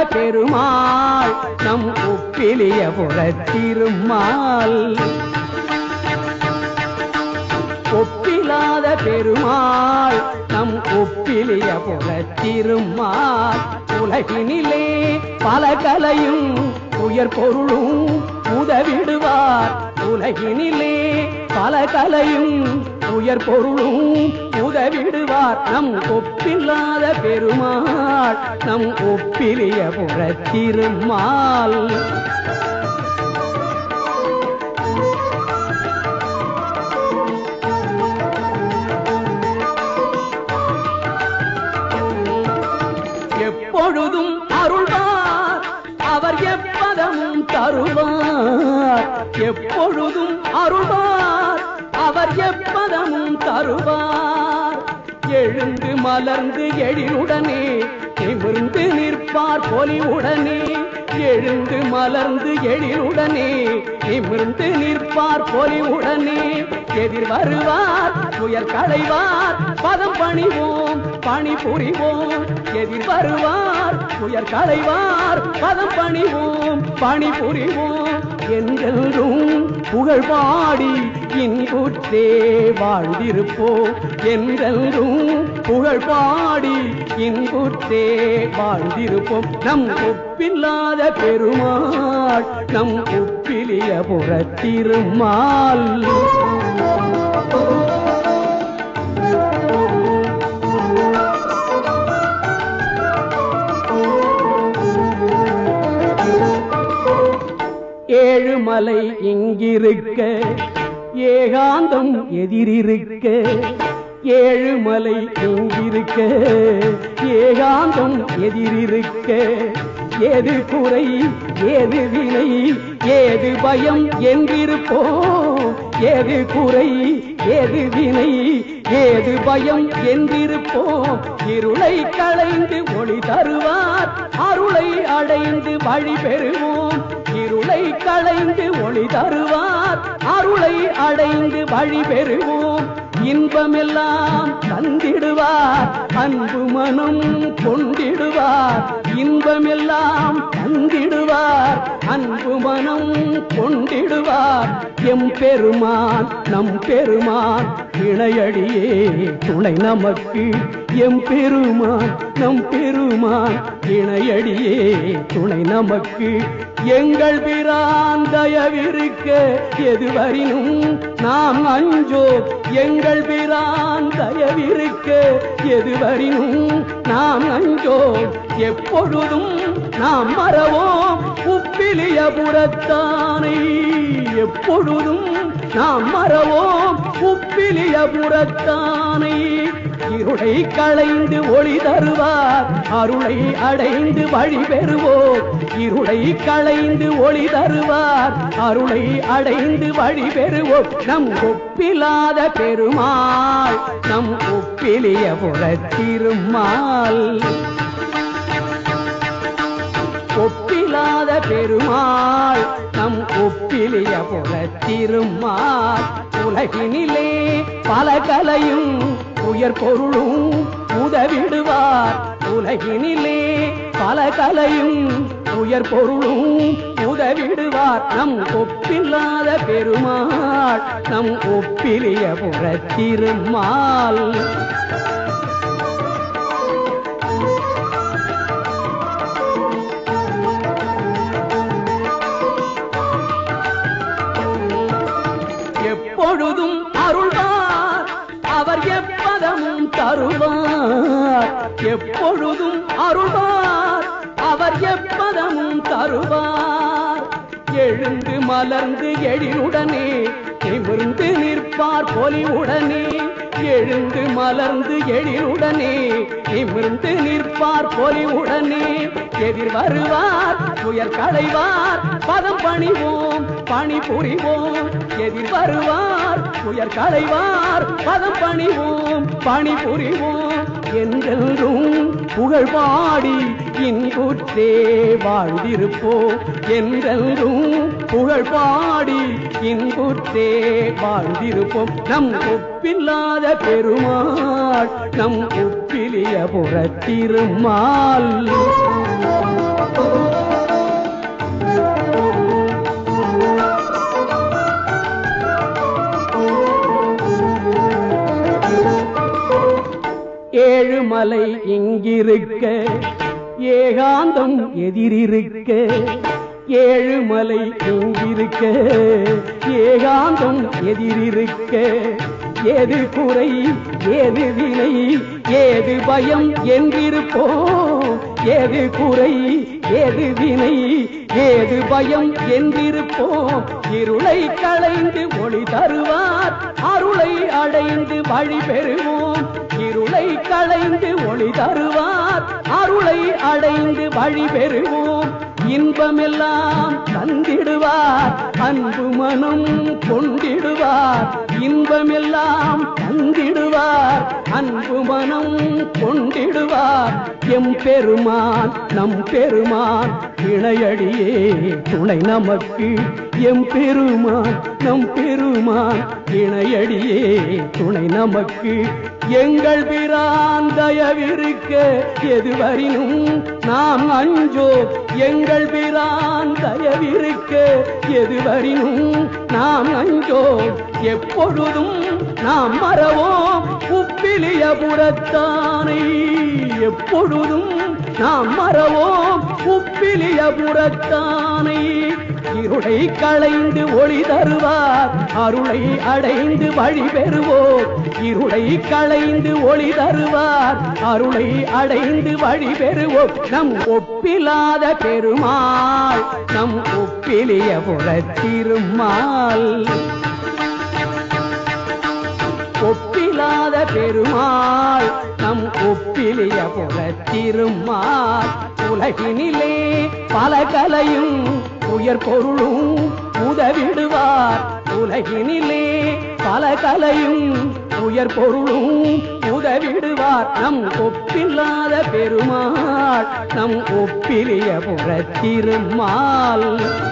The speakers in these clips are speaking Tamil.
பெருமாள் நம் ஒப்பிலிய புறத்திருமால் ஒப்பிலாத பெருமாள் நம் ஒப்பிலிய புறத்திருமால் உலகினிலே பல கலையும் உயர் பொருளும் உதவிடுவார் உலகினிலே பல கலையும் உயர் பொருளும் உதவிடுவார் நம் ஒப்பில்லாத பெருமாள் நம் ஒப்பிலிய புறத்திருமால் எப்பொழுதும் அருள்வார் அவர் எப்பதமும் தருவார் எப்பொழுதும் அருள்வார் அவர் எப்பதமும் தருவார் எழுந்து மலர்ந்து எழிலுடனே நிமிர்ந்து நிற்பார் பொலிவுடனே எழுந்து மலர்ந்து எழிலுடனே நிமிர்ந்து நிற்பார் பொலிவுடனே எதிர் வருவார் துயர் களைவார் பதம் பணிவோம் பணி புரிவோம் எதிர் வருவார் துயர் களைவார் பதம் பணிவோம் பணி புரிவோம் என்றென்றும் புகழ் பாடி இன்புற்றே வாழ்ந்திருப்போம் என்றென்றும் புகழ் பாடி இன்புற்றே வாழ்ந்திருப்போம் நம் ஒப்பில்லாத பெருமாள் நம் ஒப்பிலிய புறத்திருமால் ஏழுமலை இங்கிருக்க ஏகாந்தம் எதிரிருக்க ஏழுமலை இங்கிருக்க ஏகாந்தம் எதிரிருக்க ஏது குறை ஏது வினை ஏது பயம் என்றிருப்போம் ஏது குறை ஏது வினை ஏது பயம் என்றிருப்போம் இருளை களைந்து ஒளி தருவார் அருளை அடைந்து வழி பெறுவோம் இருளை களைந்து ஒளி தருவார் அருளை அடைந்து வழி பெறுவோம் இன்பமெல்லாம் தந்திடுவார் அன்பு மனம் கொண்டிடுவார் இன்பமெல்லாம் தந்திடுவார் அன்பு மனம் கொண்டிடுவார் எம் பெருமான் நம் பெருமான் இணையடியே துணை நமக்கு எம் பெருமான் நம் பெருமான் இணையடியே துணை நமக்கு எங்கள் பிரான் தயவிருக்க எதுவரினும் நாம் அஞ்சோ எங்கள் பிரான் தயவிருக்க எதுவரினும் நாம் அஞ்சோ எப்பொழுதும் நாம் மறவோம் உப்பிலிய புறத்தானை எப்பொழுதும் நாம் மறவோம் உப்பிலிய புறத்தானை இருளை களைந்து ஒளி தருவார் அருளை அடைந்து வழி பெறுவோம் இருளை களைந்து ஒளி தருவார் அருளை அடைந்து வழி பெறுவோம் நம் ஒப்பிலாத பெருமாள் நம் ஒப்பிலிய புறத்திருமால் ஒப்பிலாத பெருமாள் நம் ஒப்பிலிய புறத்திருமால் உலகினிலே பல கலையும் உயர் பொருளும் உதவிடுவார் உலகினிலே பல கலையும் உயர் பொருளும் உதவிடுவார் நம் ஒப்பில்லாத பெருமாள் நம் ஒப்பிலிய புறத்திருமால் எப்பொழுதும் அருள்வார் அவர் எப்பதமும் தருவார் எப்பொழுதும் அருள்வார் அவர் எப்பதமும் தருவார் எழுந்து மலர்ந்து எழிலுடனே நிமிர்ந்து நிற்பார் பொலிவுடனே எழுந்து மலர்ந்து எழிலுடனே நிமிர்ந்து நிற்பார் பொலிவுடனே எதிர் வருவார் துயர் களைவார் பதம் பணிவோம் பணி புரிவோம் எதிர் வருவார் துயர் களைவார் பதம் பணிவோம் பணி புரிவோம் என்றென்றும் புகழ் பாடி இன்புற்றே வாழ்ந்திருப்போம் என்றென்றும் புகழ் பாடி இன்புற்றே வாழ்ந்திருப்போம் நம் ஒப்பில்லாத பெருமாள் நம் ஒப்பிலிய புறத்திருமால் ஏழுமலை இங்கிருக்க ஏகாந்தம் எதிரிருக்க ஏழுமலை இங்கிருக்க ஏகாந்தம் எதிரிருக்க ஏது குறை ஏது வினை ஏது பயம் என்றிருப்போம் ஏது குறை ஏது வினை ஏது பயம் என்றிருப்போம் இருளை களைந்து ஒளி தருவார் அருளை அடைந்து வழி பெறுவோம் இருளை களைந்து ஒளி தருவார் அருளை அடைந்து வழி பெறுவோம் இன்பமெல்லாம் தந்திடுவார் அன்பு மனம் கொண்டிடுவார் இன்பமெல்லாம் தந்திடுவார் அன்பு மனம் கொண்டிடுவார் எம் பெருமான் நம் பெருமான் இணையடியே துணை நமக்கு எம் பெருமான் நம் பெருமான் இணையடியே துணை நமக்கு எங்கள் பிரான் தயவிருக்க எதுவரினும் நாம் அஞ்சோ எங்கள் பிரான் தயவிருக்க எதுவரினும் நாம் அஞ்சோ எப்பொழுதும் நாம் மறவோம் உப்பிலிய புறத்தானை எப்பொழுதும் நாம் மறவோம் உப்பிலிய புறத்தானை இருளை களைந்து ஒளி தருவார் அருளை அடைந்து வழி பெறுவோம் இருளை களைந்து ஒளி தருவார் அருளை அடைந்து வழி பெறுவோம் நம் ஒப்பிலாத பெருமாள் நம் ஒப்பிலிய புறத்திருமாள் ஒப்பிலாத பெருமாள் நம் ஒப்பிலிய புறத்திருமாள் உலகினிலே பல கலையும் உயர் பொருளும் உதவிடுவார் உலகினிலே பல கலையும் உயர் பொருளும் உதவிடுவார் நம் ஒப்பில்லாத பெருமாள் நம் ஒப்பிலிய புறத்திருமாள்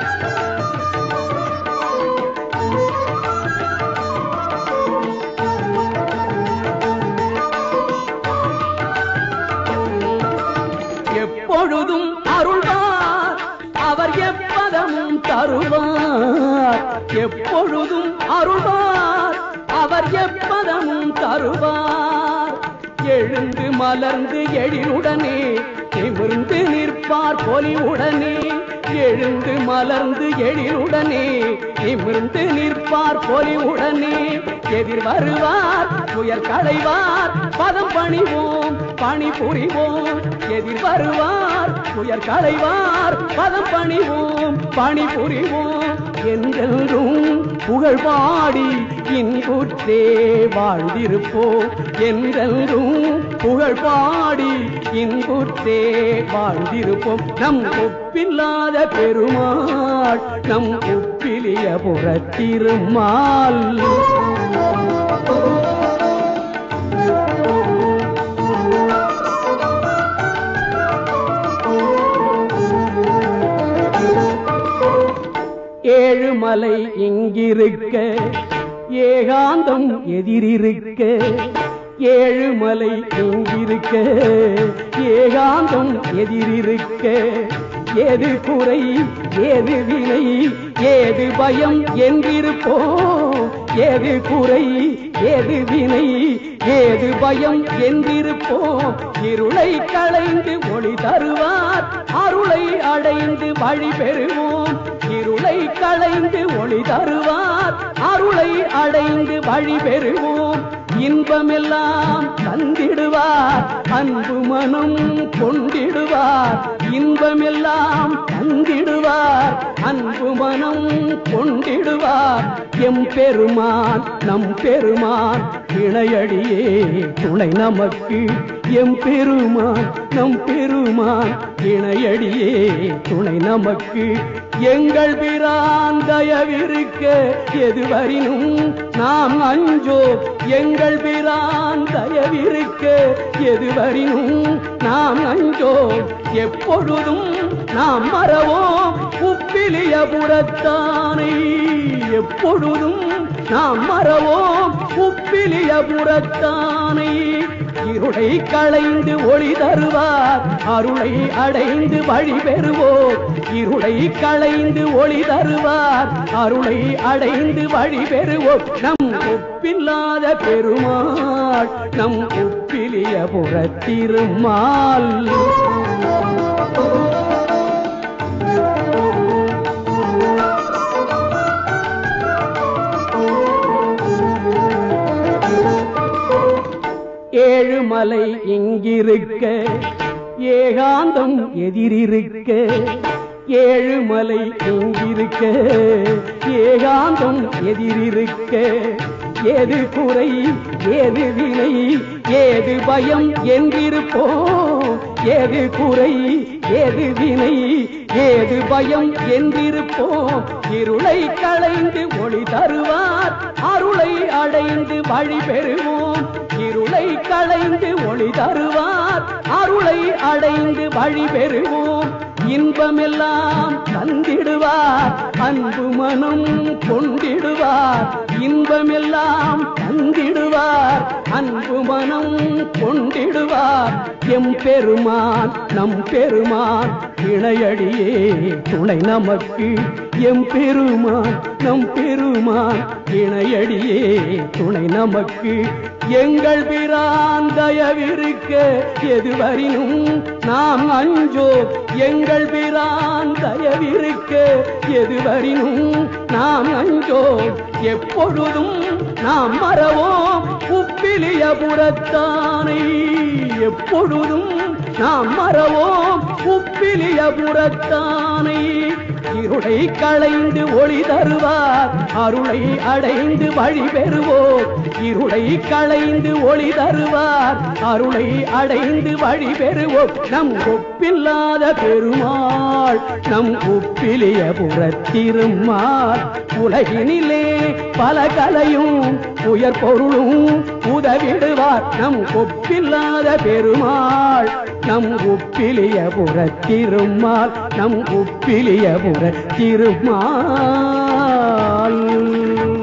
எப்பொழுதும் அருள்வார் அவர் எப்பதமும் தருவார் எப்பொழுதும் அருள்வார் அவர் எப்பதமும் தருவார் எழுந்து மலர்ந்து எழிலுடனே நிமிர்ந்து நிற்பார் பொலிவுடனே எழுந்து மலர்ந்து எழிலுடனே நிமிர்ந்து நிற்பார் பொலிவுடனே எதிர் வருவார் துயர் களைவார் பதம் பணிவோம் பணி புரிவோம் எதிர் வருவார் துயர் களைவார் பதம் பணிவோம் பணி புரிவோம் என்றென்றும் புகழ் பாடி இன்புற்றே வாழ்ந்திருப்போம் என்றென்றும் புகழ் பாடி இன்புற்றே வாழ்ந்திருப்போம் நம் ஒப்பில்லாத பெருமாள் நம் ஒப்பிலிய புறத்திருமாள் ஏழுமலை இங்கிருக்க ஏகாந்தம் எதிரிருக்க ஏழுமலை இங்கிருக்க ஏகாந்தம் எதிரிருக்க ஏது குறை ஏது வினை ஏது பயம் என்றிருப்போம் ஏது குறை ஏது வினை ஏது பயம் என்றிருப்போம் இருளை களைந்து ஒளி தருவார் அருளை அடைந்து வழி பெறுவோம் இருளை களைந்து ஒளி தருவார் அருளை அடைந்து வழி பெறுவோம் இன்பமெல்லாம் தந்திடுவார் அன்பு மனம் கொண்டிடுவார் இன்பமெல்லாம் தந்திடுவார் அன்பு மனம் கொண்டிடுவார் எம் பெருமான் நம் பெருமான் இணையடியே துணை நமக்கு எம் பெருமான் நம் பெருமான் இணையடியே துணை நமக்கு எங்கள் பிரான் தயவிருக்க எதுவரினும் நாம் அஞ்சோ எங்கள் பிரான் தயவிருக்க எதுவரினும் நாம் அஞ்சோ எப்பொழுதும் நாம் மறவோம் உப்பிலிய புறத்தானை எப்பொழுதும் நாம் மறவோம் உப்பிலிய புறத்தானை இருளை களைந்து ஒளி தருவார் அருளை அடைந்து வழி பெறுவோம் இருளை களைந்து ஒளி தருவார் அருளை அடைந்து வழி பெறுவோம் நம் ஒப்பில்லாத பெருமாள் நம் ஒப்பிலிய புறத்திருமாள் ஏழுமலை இங்கிருக்க ஏகாந்தம் எதிரிருக்க ஏழுமலை இங்கிருக்க ஏகாந்தம் எதிரிருக்க ஏது குறை ஏது வினை ஏது பயம் என்றிருப்போம் ஏது குறை ஏது வினை ஏது பயம் என்றிருப்போம் இருளை களைந்து ஒளி தருவார் அருளை அடைந்து வழி பெறுவோம் இருளை களைந்து ஒளி தருவார் அருளை அடைந்து வழி பெறுவோம் இன்பமெல்லாம் தந்திடுவார் அன்பு மனம் கொண்டிடுவார் இன்பமெல்லாம் தந்திடுவார் அன்பு மனம் கொண்டிடுவார் எம் பெருமான் நம் பெருமான் இணையடியே துணை நமக்கு எம் பெருமான் நம் பெருமான் இணையடியே துணை நமக்கு எங்கள் பிரான் தயவிருக்க எதுவரினும் நாம் அஞ்சோ எங்கள் பிரான் தயவிருக்க எதுவரினும் நாம் அஞ்சோ எப்பொழுதும் நாம் மறவோம் உப்பிலிய புறத்தானை எப்பொழுதும் நாம் மறவோம் உப்பிலிய புறத்தானை இருளை களைந்து ஒளி தருவார் அருளை அடைந்து வழி பெறுவோம் இருளை களைந்து ஒளி தருவார் அருளை அடைந்து வழி பெறுவோம் நம் ஒப்பில்லாத பெருமாள் நம் ஒப்பிலிய புறத்திருமாள் உலகினிலே பல கலையும் உயர் பொருளும் உதவிடுவார் நம் ஒப்பில்லாத பெருமாள் நம் ஒப்பிலிய புறத்திருமாள் நம் ஒப்பிலிய புறத்திருமாள்